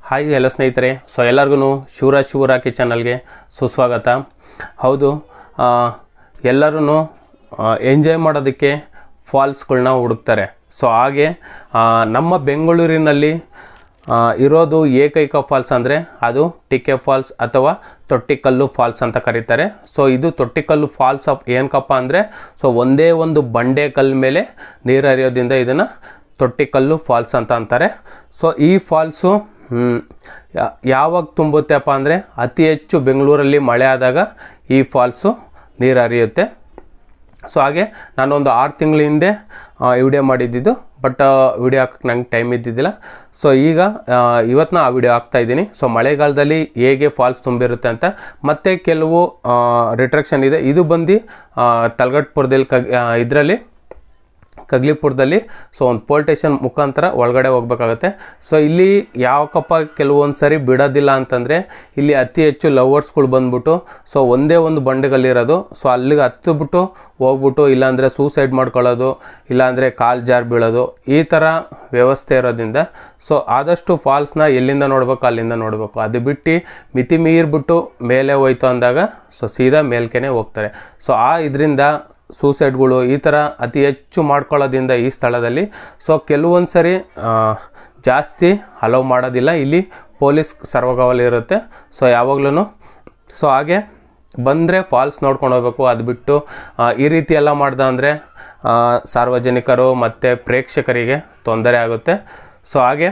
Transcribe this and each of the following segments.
hi ಎಲ್ಲ ಸ್ನೇಹಿತರೆ so ಎಲ್ಲರಿಗೂ ಶಿವರ ಶಿವರಾಕಿ ಚಾನಲ್ಗೆ ಸುಸ್ವಾಗತ ಹೌದು ಎಲ್ಲರೂ ಎಂಜಾಯ್ ಮಾಡೋದಕ್ಕೆ ಫಾಲ್ಸ್ಗಳನ್ನ ಹುಡುಕ್ತಾರೆ ಸೊ ಹಾಗೆ ಆ, ನಮ್ಮ ಬೆಂಗಳೂರಿನಲ್ಲಿ ಆ, ಇರೋದು ಏಕೈಕ ಫಾಲ್ಸ್ ಅಂದರೆ ಅದು ಟಿಕೆ ಫಾಲ್ಸ್ ಅಥವಾ ತೊಟ್ಟಿಕಲ್ಲು ಫಾಲ್ಸ್ ಅಂತ ಕರೀತಾರೆ ಸೊ ಇದು ತೊಟ್ಟಿಕಲ್ಲು ಫಾಲ್ಸ್ ಆಫ್ ಏನಕ್ಕಪ್ಪ ಅಂದರೆ ಸೊ ಒಂದೇ ಒಂದು ಬಂಡೆ ಕಲ್ಲು ಮೇಲೆ ನೀರು ಹರಿಯೋದ್ರಿಂದ ಇದನ್ನು ತೊಟ್ಟಿಕಲ್ಲು ಫಾಲ್ಸ್ ಅಂತ ಅಂತಾರೆ ಸೊ ಈ ಫಾಲ್ಸು ಹ್ಮ್, ಯಾ- ಯಾವಾಗ ತುಂಬುತ್ತೆಪ್ಪ ಅಂದರೆ ಅತಿ ಹೆಚ್ಚು ಬೆಂಗಳೂರಲ್ಲಿ ಮಳೆ ಆದಾಗ ಈ ಫಾಲ್ಸು ನೀರು ಹರಿಯುತ್ತೆ ಸೊ ಹಾಗೆ ನಾನೊಂದು ಆರು ತಿಂಗಳ ಹಿಂದೆ ವಿಡಿಯೋ ಮಾಡಿದ್ದಿದ್ದು ಬಟ್ ವಿಡಿಯೋ ಹಾಕಕ್ಕೆ ನಂಗೆ ಟೈಮ್ ಇದ್ದಿದ್ದಿಲ್ಲ ಸೊ ಈಗ ಇವತ್ತು ಆ ವಿಡಿಯೋ ಹಾಕ್ತಾ ಇದ್ದೀನಿ ಸೊ ಮಳೆಗಾಲದಲ್ಲಿ ಹೇಗೆ ಫಾಲ್ಸ್ ತುಂಬಿರುತ್ತೆ ಅಂತ ಮತ್ತೆ ಕೆಲವು ರಿಟ್ರಕ್ಷನ್ ಇದೆ ಇದು ಬಂದು ತಲಗಟ್ಪುರದಲ್ಲಿ ಕಗ್ ಇದರಲ್ಲಿ ಕಗ್ಲಿಪುರದಲ್ಲಿ ಸೊ ಒಂದು ಪೋಲ್ ಸ್ಟೇಷನ್ ಮುಖಾಂತರ ಒಳಗಡೆ ಹೋಗ್ಬೇಕಾಗತ್ತೆ ಸೊ ಇಲ್ಲಿ ಯಾವಕ್ಕಪ್ಪ ಕೆಲವೊಂದು ಸರಿ ಬಿಡೋದಿಲ್ಲ ಅಂತಂದರೆ ಇಲ್ಲಿ ಅತಿ ಹೆಚ್ಚು ಲವರ್ಸ್ಗಳು ಬಂದ್ಬಿಟ್ಟು ಸೊ ಒಂದೇ ಒಂದು ಬಂಡೆಗಲ್ಲಿರೋದು ಸೊ ಅಲ್ಲಿಗೆ ಹತ್ತಿಬಿಟ್ಟು ಹೋಗ್ಬಿಟ್ಟು ಇಲ್ಲಾಂದರೆ ಸೂಸೈಡ್ ಮಾಡ್ಕೊಳ್ಳೋದು ಇಲ್ಲಾಂದರೆ ಕಾಲು ಜಾರ್ ಬೀಳೋದು ಈ ಥರ ವ್ಯವಸ್ಥೆ ಇರೋದ್ರಿಂದ ಸೊ ಆದಷ್ಟು ಫಾಲ್ಸ್ನ ಎಲ್ಲಿಂದ ನೋಡಬೇಕು ಅಲ್ಲಿಂದ ನೋಡಬೇಕು ಅದು ಬಿಟ್ಟು ಮಿತಿ ಮೀರ್ಬಿಟ್ಟು ಮೇಲೆ ಹೋಯ್ತು ಅಂದಾಗ ಸೊ ಸೀದಾ ಮೇಲ್ಕೆನೆ ಹೋಗ್ತಾರೆ ಸೊ ಆ ಇದರಿಂದ ಸೂಸೈಡ್ಗಳು ಈ ಥರ ಅತಿ ಹೆಚ್ಚು ಮಾಡ್ಕೊಳ್ಳೋದ್ರಿಂದ ಈ ಸ್ಥಳದಲ್ಲಿ ಸೊ ಕೆಲವೊಂದು ಸರಿ ಆ, ಜಾಸ್ತಿ ಹಲವು ಮಾಡೋದಿಲ್ಲ ಇಲ್ಲಿ ಪೊಲೀಸ್ ಸರ್ವಗಾವಲು ಇರುತ್ತೆ ಸೊ ಯಾವಾಗ್ಲೂ ಸೊ ಹಾಗೆ ಬಂದರೆ ಫಾಲ್ಸ್ ನೋಡ್ಕೊಂಡು ಹೋಗ್ಬೇಕು ಅದು ಬಿಟ್ಟು ಆ, ಈ ರೀತಿ ಎಲ್ಲ ಮಾಡ್ದ ಅಂದರೆ ಸಾರ್ವಜನಿಕರು ಮತ್ತು ಪ್ರೇಕ್ಷಕರಿಗೆ ತೊಂದರೆ ಆಗುತ್ತೆ ಸೊ ಹಾಗೆ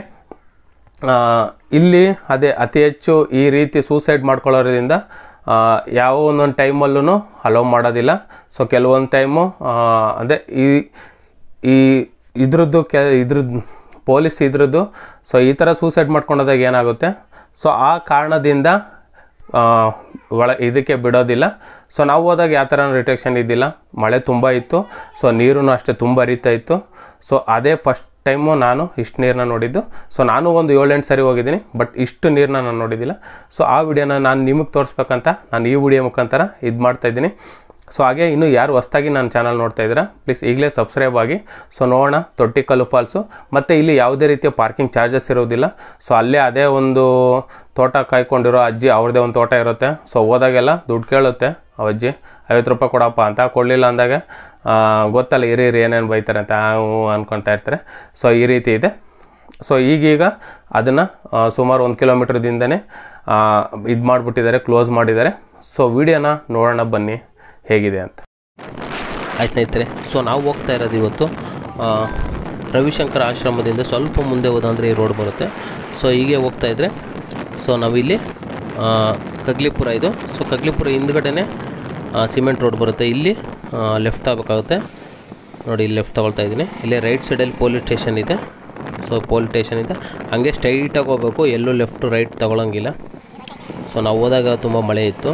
ಆ, ಇಲ್ಲಿ ಅದೇ ಅತಿ ಹೆಚ್ಚು ಈ ರೀತಿ ಸೂಸೈಡ್ ಮಾಡ್ಕೊಳ್ಳೋದ್ರಿಂದ ಆ, ಯಾವ ಒಂದೊಂದು ಟೈಮಲ್ಲೂ ಅಲೋ ಮಾಡೋದಿಲ್ಲ ಸೊ ಕೆಲವೊಂದು ಟೈಮು ಅದೇ ಈ ಈ ಇದ್ರದ್ದು ಕೆ ಇದ್ರದ್ದು ಪೊಲೀಸ್ ಇದ್ರದ್ದು ಸೊ ಈ ಥರ ಸೂಸೈಡ್ ಮಾಡ್ಕೊಂಡೋದಾಗ ಏನಾಗುತ್ತೆ ಸೊ ಆ ಕಾರಣದಿಂದ ಆ, ಒಳ ಇದಕ್ಕೆ ಬಿಡೋದಿಲ್ಲ ಸೊ ನಾವು ಹೋದಾಗ ಯಾವ ಥರ ರಿಟ್ರೆಕ್ಷನ್ ಇದ್ದಿಲ್ಲ ಮಳೆ ತುಂಬ ಇತ್ತು ಸೊ ನೀರು ಅಷ್ಟೇ ತುಂಬ ಹರಿತಾ ಇತ್ತು ಸೊ ಅದೇ ಫಸ್ಟ್ ಟೈಮು ನಾನು ಇಷ್ಟು ನೀರನ್ನ ನೋಡಿದ್ದು ಸೊ ನಾನು ಒಂದು ಏಳೆಂಟು ಸರಿ ಹೋಗಿದ್ದೀನಿ ಬಟ್ ಇಷ್ಟು ನೀರನ್ನ ನಾನು ನೋಡಿದ್ದಿಲ್ಲ ಸೊ ಆ ವಿಡಿಯೋನ ನಾನು ನಿಮಗೆ ತೋರಿಸ್ಬೇಕಂತ ನಾನು ಈ ವಿಡಿಯೋ ಮುಖಾಂತರ ಇದು ಮಾಡ್ತಾ ಇದ್ದೀನಿ ಸೊ ಹಾಗೆ ಇನ್ನು ಯಾರು ಹೊಸ್ದಾಗಿ ನನ್ನ ಚಾನಲ್ ನೋಡ್ತಾ ಇದ್ದೀರಾ ಪ್ಲೀಸ್ ಈಗಲೇ ಸಬ್ಸ್ಕ್ರೈಬ್ ಆಗಿ ಸೊ ನೋಡೋಣ ತೊಟ್ಟಿಕಲ್ಲು ಫಾಲ್ಸು ಮತ್ತು ಇಲ್ಲಿ ಯಾವುದೇ ರೀತಿಯ ಪಾರ್ಕಿಂಗ್ ಚಾರ್ಜಸ್ ಇರೋದಿಲ್ಲ ಸೊ ಅಲ್ಲೇ ಅದೇ ಒಂದು ತೋಟ ಕಾಯ್ಕೊಂಡಿರೋ ಅಜ್ಜಿ ಅವ್ರದ್ದೇ ಒಂದು ತೋಟ ಇರುತ್ತೆ ಸೊ ಹೋದಾಗೆಲ್ಲ ದುಡ್ಡು ಕೇಳುತ್ತೆ ಆ ಅಜ್ಜಿ ಐವತ್ತು ರೂಪಾಯಿ ಕೊಡಪ್ಪ ಅಂತ ಕೊಡಲಿಲ್ಲ ಅಂದಾಗ ಆ, ಗೊತ್ತಲ್ಲ ಹಿರಿ ಹಿರಿ ಏನೇನು ಬೈತಾರೆ ಅಂತ ಹ್ಞೂ ಅನ್ಕೊತಾ ಇರ್ತಾರೆ ಸೊ ಈ ರೀತಿ ಇದೆ ಸೊ ಈಗೀಗ ಅದನ್ನು ಸುಮಾರು ಒಂದು ಕಿಲೋಮೀಟ್ರದಿಂದನೇ ಇದು ಮಾಡಿಬಿಟ್ಟಿದ್ದಾರೆ ಕ್ಲೋಸ್ ಮಾಡಿದ್ದಾರೆ ಸೊ ವಿಡಿಯೋನ ನೋಡೋಣ ಬನ್ನಿ ಹೇಗಿದೆ ಅಂತ ಆಯ್ತು ಸ್ನೇಹಿತರೆ ಸೊ ನಾವು ಹೋಗ್ತಾ ಇರೋದು ಇವತ್ತು ಆ, ರವಿಶಂಕರ ಆಶ್ರಮದಿಂದ ಸ್ವಲ್ಪ ಮುಂದೆ ಹೋದಂದರೆ ಈ ರೋಡ್ ಬರುತ್ತೆ ಸೊ ಹೀಗೆ ಹೋಗ್ತಾ ಇದ್ದರೆ ಸೊ ನಾವಿಲ್ಲಿ ಆ, ಕಗ್ಲಿಪುರ ಇದು ಸೊ ಕಗ್ಲಿಪುರ ಹಿಂದ್ಗಡೆನೇ ಸಿಮೆಂಟ್ ರೋಡ್ ಬರುತ್ತೆ ಇಲ್ಲಿ ಲೆಫ್ಟ್ ಆಗಬೇಕಾಗುತ್ತೆ ನೋಡಿ ಇಲ್ಲಿ ಲೆಫ್ಟ್ ತಗೊಳ್ತಾ ಇದ್ದೀನಿ ಇಲ್ಲೇ ರೈಟ್ ಸೈಡಲ್ಲಿ ಪೊಲೀಸ್ ಸ್ಟೇಷನ್ ಇದೆ ಸೊ ಪೊಲೀಸ್ ಸ್ಟೇಷನ್ ಇದೆ ಹಾಗೆ ಸ್ಟ್ರೈಟಾಗಿ ಹೋಗಬೇಕು ಎಲ್ಲೂ ಲೆಫ್ಟ್ ರೈಟ್ ತಗೊಳಂಗಿಲ್ಲ ಸೊ ನಾವು ಹೋದಾಗ ತುಂಬ ಮಳೆ ಇತ್ತು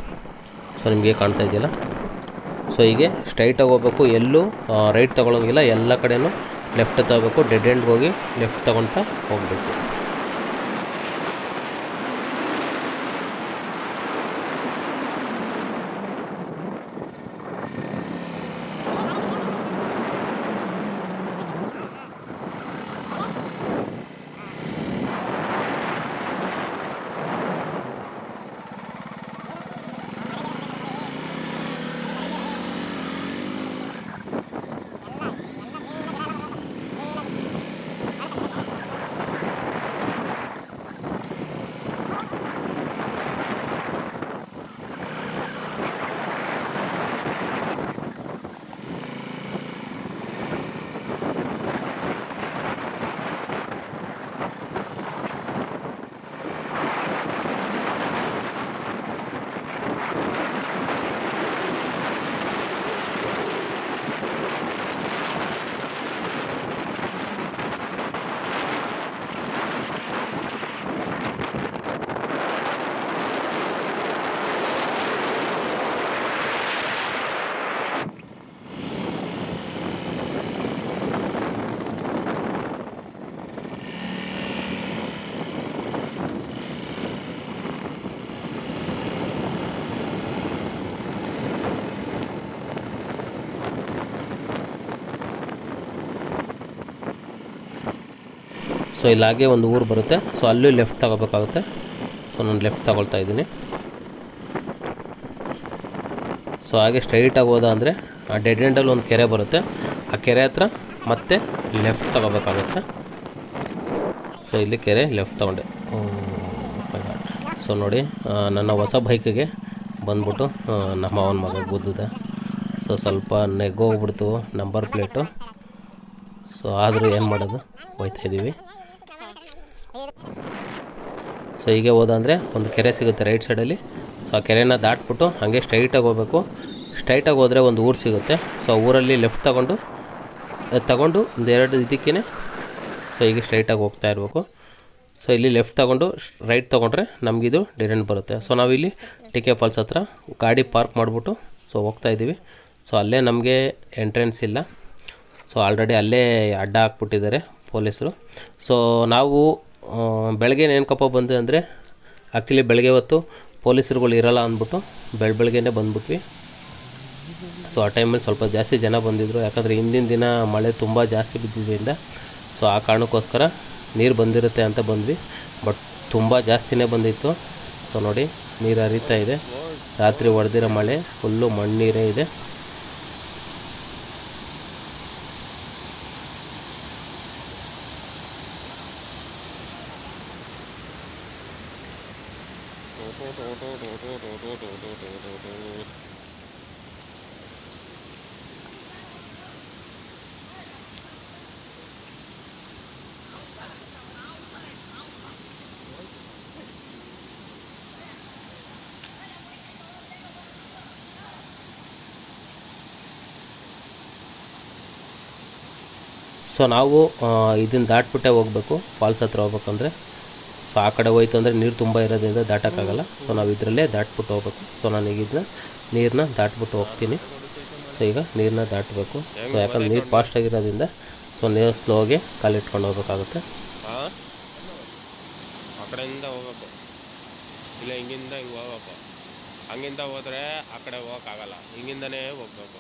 ಸೊ ನಿಮಗೆ ಕಾಣ್ತಾ ಇದೆಯಲ್ಲ ಸೊ ಹೀಗೆ ಸ್ಟ್ರೈಟಾಗಿ ಹೋಗ್ಬೇಕು ಎಲ್ಲೂ ರೈಟ್ ತೊಗೊಳಂಗಿಲ್ಲ ಎಲ್ಲ ಕಡೆನೂ ಲೆಫ್ಟ್ ತಗೋಬೇಕು ಡೆಡ್ ಎಂಡ್ಗೆ ಹೋಗಿ ಲೆಫ್ಟ್ ತೊಗೊಳ್ತಾ ಹೋಗಬೇಕು ಸೊ ಇಲ್ಲಿ ಹಾಗೆ ಒಂದು ಊರು ಬರುತ್ತೆ ಸೊ ಅಲ್ಲೂ ಲೆಫ್ಟ್ ತಗೋಬೇಕಾಗುತ್ತೆ ಸೊ ನಾನು ಲೆಫ್ಟ್ ತಗೊಳ್ತಾ ಇದ್ದೀನಿ ಸೊ ಹಾಗೆ ಸ್ಟ್ರೈಟಾಗಿ ಹೋದ ಅಂದರೆ ಆ ಡೆಡ್ ಎಂಡಲ್ಲಿ ಒಂದು ಕೆರೆ ಬರುತ್ತೆ ಆ ಕೆರೆ ಹತ್ರ ಮತ್ತೆ ಲೆಫ್ಟ್ ತಗೋಬೇಕಾಗುತ್ತೆ ಸೊ ಇಲ್ಲಿ ಕೆರೆ ಲೆಫ್ಟ್ ತಗೊಂಡೆ ಸೊ ನೋಡಿ ಆ, ನನ್ನ ಹೊಸ ಬೈಕಿಗೆ ಬಂದ್ಬಿಟ್ಟು ಆ, ನಮ್ಮ ಅವನ ಮಗ ಗುದ್ದಿದೆ ಸೊ ಸ್ವಲ್ಪ ನೆಗೋಗ್ಬಿಡ್ತು ನಂಬರ್ ಪ್ಲೇಟು ಸೊ ಆದರೂ ಏನು ಮಾಡೋದು ಹೋಯ್ತಾ ಇದ್ದೀವಿ ಸೊ ಹೀಗೆ ಹೋದಂದರೆ ಒಂದು ಕೆರೆ ಸಿಗುತ್ತೆ ರೈಟ್ ಸೈಡಲ್ಲಿ ಸೊ ಆ ಕೆರೆನ ದಾಟ್ಬಿಟ್ಟು ಹಾಗೆ ಸ್ಟ್ರೈಟಾಗಿ ಹೋಗಬೇಕು ಸ್ಟ್ರೈಟಾಗಿ ಹೋದರೆ ಒಂದು ಊರು ಸಿಗುತ್ತೆ ಸೊ ಆ ಊರಲ್ಲಿ ಲೆಫ್ಟ್ ತಗೊಂಡು ಅದ್ ತಗೊಂಡು ಒಂದು ಎರಡು ಇದಕ್ಕೇ ಸೊ ಹೀಗೆ ಸ್ಟ್ರೈಟಾಗಿ ಹೋಗ್ತಾ ಇರಬೇಕು ಸೊ ಇಲ್ಲಿ ಲೆಫ್ಟ್ ತಗೊಂಡು ರೈಟ್ ತೊಗೊಂಡ್ರೆ ನಮಗಿದು ಡಿರೆಂಟ್ ಬರುತ್ತೆ ಸೊ ನಾವಿಲ್ಲಿ ಟಿ ಕೆ ಫಾಲ್ಸ್ ಹತ್ರ ಗಾಡಿ ಪಾರ್ಕ್ ಮಾಡಿಬಿಟ್ಟು ಸೊ ಹೋಗ್ತಾ ಇದ್ದೀವಿ ಸೊ ಅಲ್ಲೇ ನಮಗೆ ಎಂಟ್ರೆನ್ಸ್ ಇಲ್ಲ ಸೊ ಆಲ್ರೆಡಿ ಅಲ್ಲೇ ಅಡ್ಡ ಹಾಕ್ಬಿಟ್ಟಿದ್ದಾರೆ ಪೊಲೀಸರು ಸೊ ನಾವು ಆ, ಬೆಳಗ್ಗೆ ನೇನ್ಕಪ್ಪ ಬಂದು ಅಂದರೆ ಆ್ಯಕ್ಚುಲಿ ಬೆಳಗ್ಗೆ ಹೊತ್ತು ಪೊಲೀಸರುಗಳು ಇರಲ್ಲ ಅಂದ್ಬಿಟ್ಟು ಬೆಳ ಬೆಳಗ್ಗೆನೇ ಬಂದ್ಬಿಟ್ವಿ ಸೊ ಆ ಟೈಮಲ್ಲಿ ಸ್ವಲ್ಪ ಜಾಸ್ತಿ ಜನ ಬಂದಿದ್ದರು ಯಾಕಂದರೆ ಹಿಂದಿನ ದಿನ ಮಳೆ ತುಂಬ ಜಾಸ್ತಿ ಬಿದ್ದಿದ್ದರಿಂದ ಸೊ ಆ ಕಾರಣಕ್ಕೋಸ್ಕರ ನೀರು ಬಂದಿರುತ್ತೆ ಅಂತ ಬಂದ್ವಿ ಬಟ್ ತುಂಬ ಜಾಸ್ತಿನೇ ಬಂದಿತ್ತು ಸೊ ನೋಡಿ ನೀರು ಹರಿತಾ ಇದೆ ರಾತ್ರಿ ಹೊಡೆದಿರೋ ಮಳೆ ಫುಲ್ಲು ಮಣ್ಣೀರೇ ಇದೆ ಸೊ ನಾವು ಇದನ್ನು ದಾಟ್ಬಿಟ್ಟೆ ಹೋಗಬೇಕು ಫಾಲ್ಸ್ ಹತ್ರ ಹೋಗ್ಬೇಕಂದ್ರೆ ಸೊ ಆ ಕಡೆ ಹೋಯ್ತು ಅಂದರೆ ನೀರು ತುಂಬ ಇರೋದ್ರಿಂದ ದಾಟೋಕ್ಕಾಗಲ್ಲ ಸೊ ನಾವು ಇದರಲ್ಲೇ ದಾಟ್ಬಿಟ್ಟು ಹೋಗ್ಬೇಕು ಸೊ ನಾನೀಗ ಇದನ್ನ ನೀರನ್ನ ದಾಟ್ಬಿಟ್ಟು ಹೋಗ್ತೀನಿ ಸೊ ಈಗ ನೀರನ್ನ ದಾಟಬೇಕು ಸೊ ಯಾಕಂದ್ರೆ ನೀರು ಫಾಸ್ಟ್ ಆಗಿರೋದ್ರಿಂದ ಸೊ ನೀರು ಸ್ಲೋಗೆ ಕಾಲಿಟ್ಕೊಂಡು ಹೋಗ್ಬೇಕಾಗುತ್ತೆ ಹಾಂ ಆ ಕಡೆಯಿಂದ ಹೋಗ್ಬೇಕು ಇಲ್ಲ ಹಿಂಗಿಂದ ಹಿಂಗೆ ಹೋಗ್ಬೇಕು ಹಂಗಿಂದ ಹೋದ್ರೆ ಆ ಕಡೆ ಹೋಗೋಕ್ಕಾಗಲ್ಲ ಹಿಂಗಿಂದನೇ ಹೋಗ್ಬೇಕು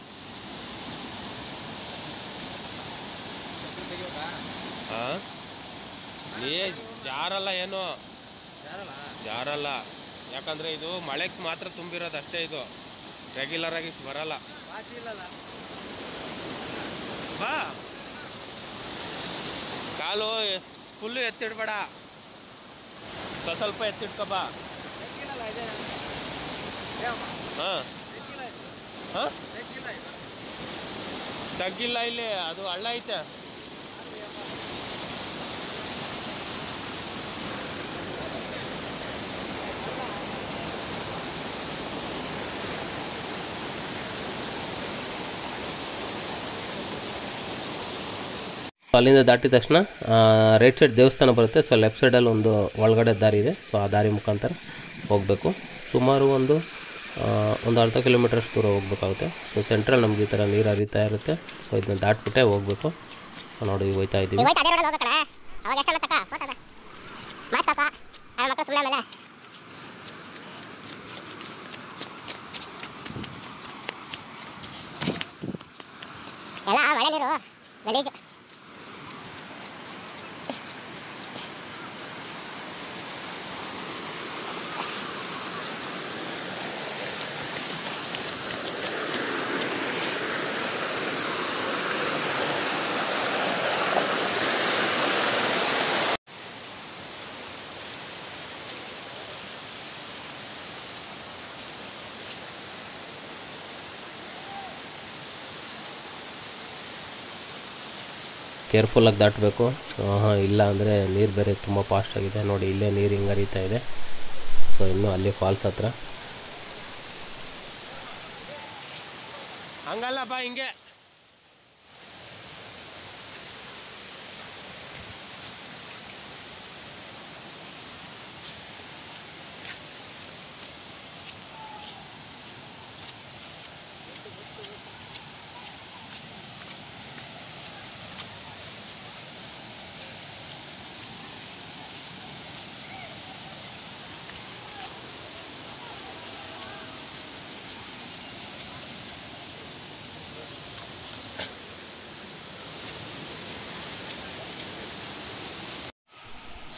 ಹಾಂ ನೀ ಜಾರಲ್ಲ ಏನು ಜಾರಲ್ಲ ಯಾಕಂದ್ರೆ ಇದು ಮಳೆಗೆ ಮಾತ್ರ ತುಂಬಿರೋದು ಅಷ್ಟೇ ಇದು ರೆಗ್ಯುಲರ್ ಆಗಿ ಬರಲ್ಲ ಬಾ ಕಾಲು ಫುಲ್ಲು ಎತ್ತಿಡ್ಬೇಡ ಸ್ವ- ಸ್ವಲ್ಪ ಎತ್ತಿಡ್ಕೊ ಬಾ ಹಾಂ ಹಾಂ ತಗ್ಗಿಲ್ಲ ಇಲ್ಲಿ ಅದು ಹಳ್ಳ ಐತೆ ಸೊ ಅಲ್ಲಿಂದ ದಾಟಿದ ತಕ್ಷಣ ರೈಟ್ ಸೈಡ್ ದೇವಸ್ಥಾನ ಬರುತ್ತೆ ಸೊ ಲೆಫ್ಟ್ ಸೈಡಲ್ಲಿ ಒಂದು ಒಳಗಡೆ ದಾರಿ ಇದೆ ಸೊ ಆ ದಾರಿ ಮುಖಾಂತರ ಹೋಗಬೇಕು ಸುಮಾರು ಒಂದು ಆ, ಒಂದು ಅರ್ಧ ಕಿಲೋಮೀಟರ್ಷ್ಟು ದೂರ ಹೋಗ್ಬೇಕಾಗುತ್ತೆ ಸೊ ಸೆಂಟ್ರಲ್ ನಮ್ಗೆ ಈ ಥರ ನೀರು ಹರಿತಾ ಇರುತ್ತೆ ಸೊ ಇದನ್ನ ದಾಟ್ಬಿಟ್ಟೆ ಹೋಗಬೇಕು ನೋಡಿ ಹೋಯ್ತಾ ಇದ್ದೀವಿ ನೀವು ಹೋಯ್ತಾ ಅದೇ ರೋಡಲ್ಲಿ ಹೋಗಕಣ ಅವಾಗ ಎಷ್ಟೆಲ್ಲ ತಕ ಫೋಟೋದ ಮಾತು ತಕ ಆ ಮಕ್ಕಳು ಸುಮ್ಮನೆ ಮೇಲೆ ಎಲ್ಲ ಮಳೆ ನೀರು ಗಲೀಜು ಕೇರ್ಫುಲ್ಲಾಗಿ ದಾಟಬೇಕು ಹಾಂ ಇಲ್ಲ ಅಂದರೆ ನೀರು ಬೇರೆ ತುಂಬ ಫಾಸ್ಟ್ ಆಗಿದೆ ನೋಡಿ ಇಲ್ಲೇ ನೀರು ಹಿಂಗೆ ಹರಿತಾ ಇದೆ ಸೊ ಇನ್ನೂ ಅಲ್ಲಿ ಫಾಲ್ಸ್ ಹತ್ರ ಹಂಗಲ್ಲ ಬಾ ಹಿಂಗೆ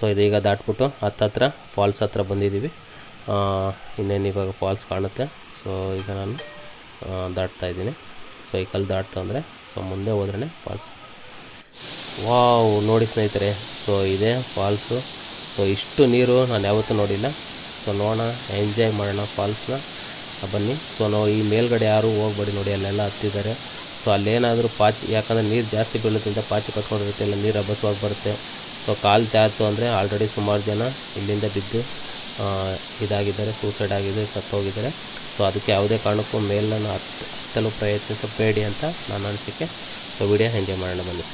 ಸೊ ಇದೀಗ ದಾಟ್ಬಿಟ್ಟು ಹತ್ತತ್ರ ಫಾಲ್ಸ್ ಹತ್ರ ಬಂದಿದ್ದೀವಿ ಆ, ಇನ್ನೇನು ಇವಾಗ ಫಾಲ್ಸ್ ಕಾಣುತ್ತೆ ಸೊ ಈಗ ನಾನು ಆ, ದಾಟ್ತಾ ಇದ್ದೀನಿ ಸೊ ಈ ಕಲ್ಲು ದಾಟ್ತಾ ಅಂದರೆ ಸೊ ಮುಂದೆ ಹೋದ್ರೇ ಫಾಲ್ಸ್ ವಾವ್ ನೋಡಿ ಸ್ನೇಹಿತರೆ ಸೊ ಇದೆ ಫಾಲ್ಸು ಸೊ ಇಷ್ಟು ನೀರು ನಾನು ಯಾವತ್ತೂ ನೋಡಿಲ್ಲ ಸೊ ನೋಡೋಣ ಎಂಜಾಯ್ ಮಾಡೋಣ ಫಾಲ್ಸ್ನ ಬನ್ನಿ ಸೊ ನಾವು ಈ ಮೇಲ್ಗಡೆ ಯಾರೂ ಹೋಗ್ಬೇಡಿ ನೋಡಿ ಅಲ್ಲೆಲ್ಲ ಹತ್ತಿದ್ದಾರೆ ಸೊ ಅಲ್ಲೇನಾದರೂ ಪಾಚಿ ಯಾಕಂದರೆ ನೀರು ಜಾಸ್ತಿ ಬೀಳೋದ್ರಿಂದ ಪಾಚಿ ಕಟ್ಕೊಂಡಿರುತ್ತೆ ಇಲ್ಲ ನೀರು ಅಭಸವಾಗಿ ಬರುತ್ತೆ ಸೊ ಕಾಲು ತ್ಯಾತು ಅಂದರೆ ಆಲ್ರೆಡಿ ಸುಮಾರು ಜನ ಇಲ್ಲಿಂದ ಬಿದ್ದು ಆ, ಇದಾಗಿದ್ದಾರೆ ಸೂಸೈಡ್ ಆಗಿದೆ ಸತ್ತೋಗಿದ್ದಾರೆ ಸೊ ಅದಕ್ಕೆ ಯಾವುದೇ ಕಾರಣಕ್ಕೂ ಮೇಲನ್ನು ಹತ್ ಹತ್ತಲು ಪ್ರಯತ್ನಿಸಬೇಡಿ ಅಂತ ನನ್ನ ಅನಿಸಿಕೆ ಸೊ ವಿಡಿಯೋ ಎಂಜಾಯ್ ಮಾಡೋಣ ಬನ್ನಿ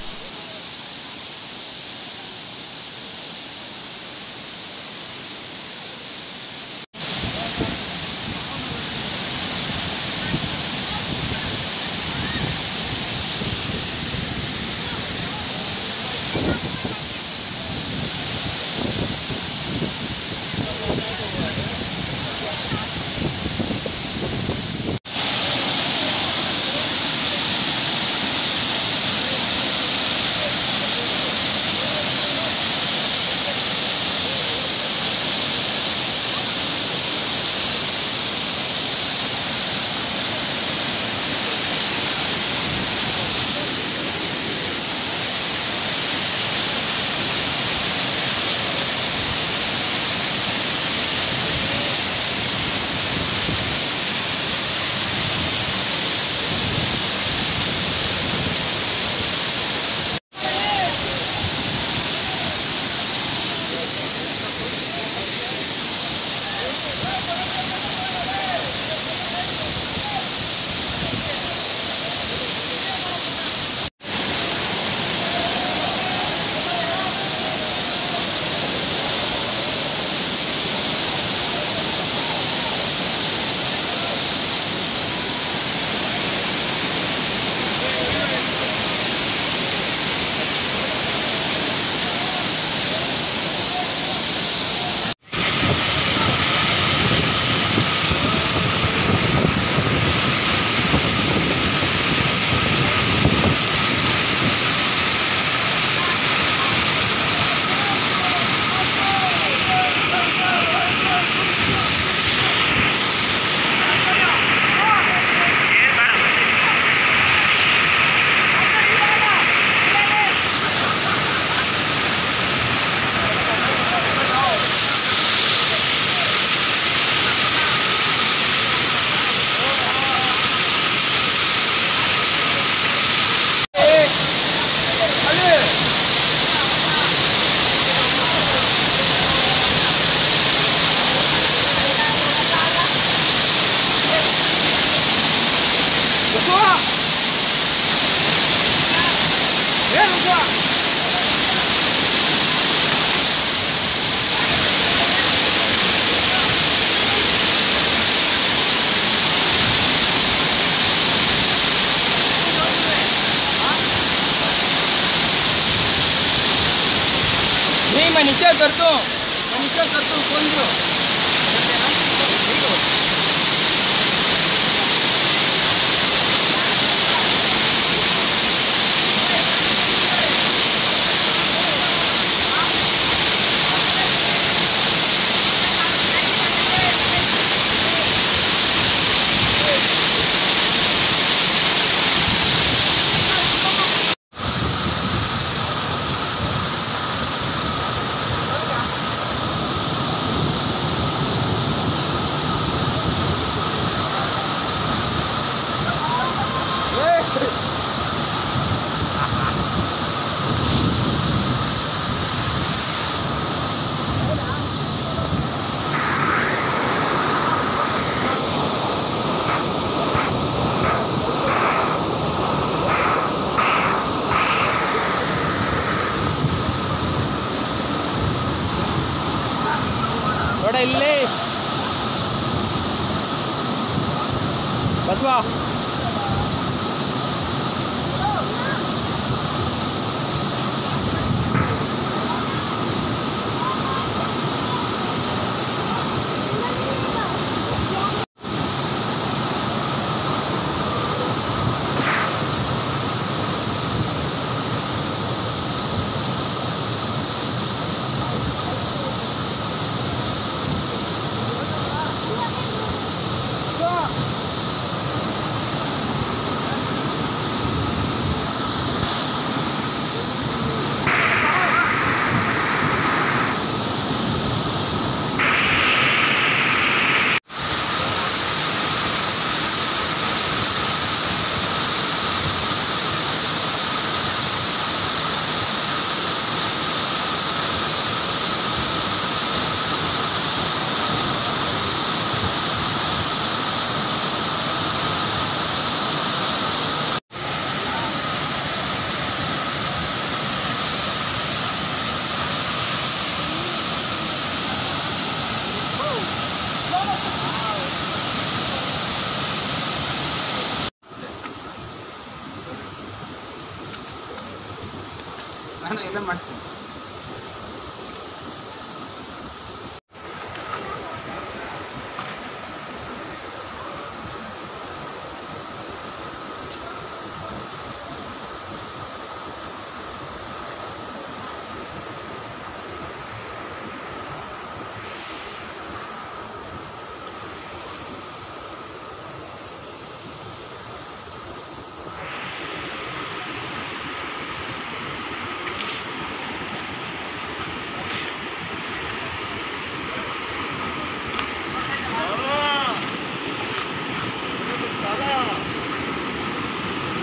नहीं मैं नीचे करता हूँ मैं नीचे करता हूँ कौन जो ನೋಡ ಇಲ್ಲಿ ಬಸವಾ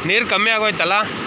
ನೀರು ಕಮ್ಮಿ ಆಗೋಯ್ತಲ್ಲ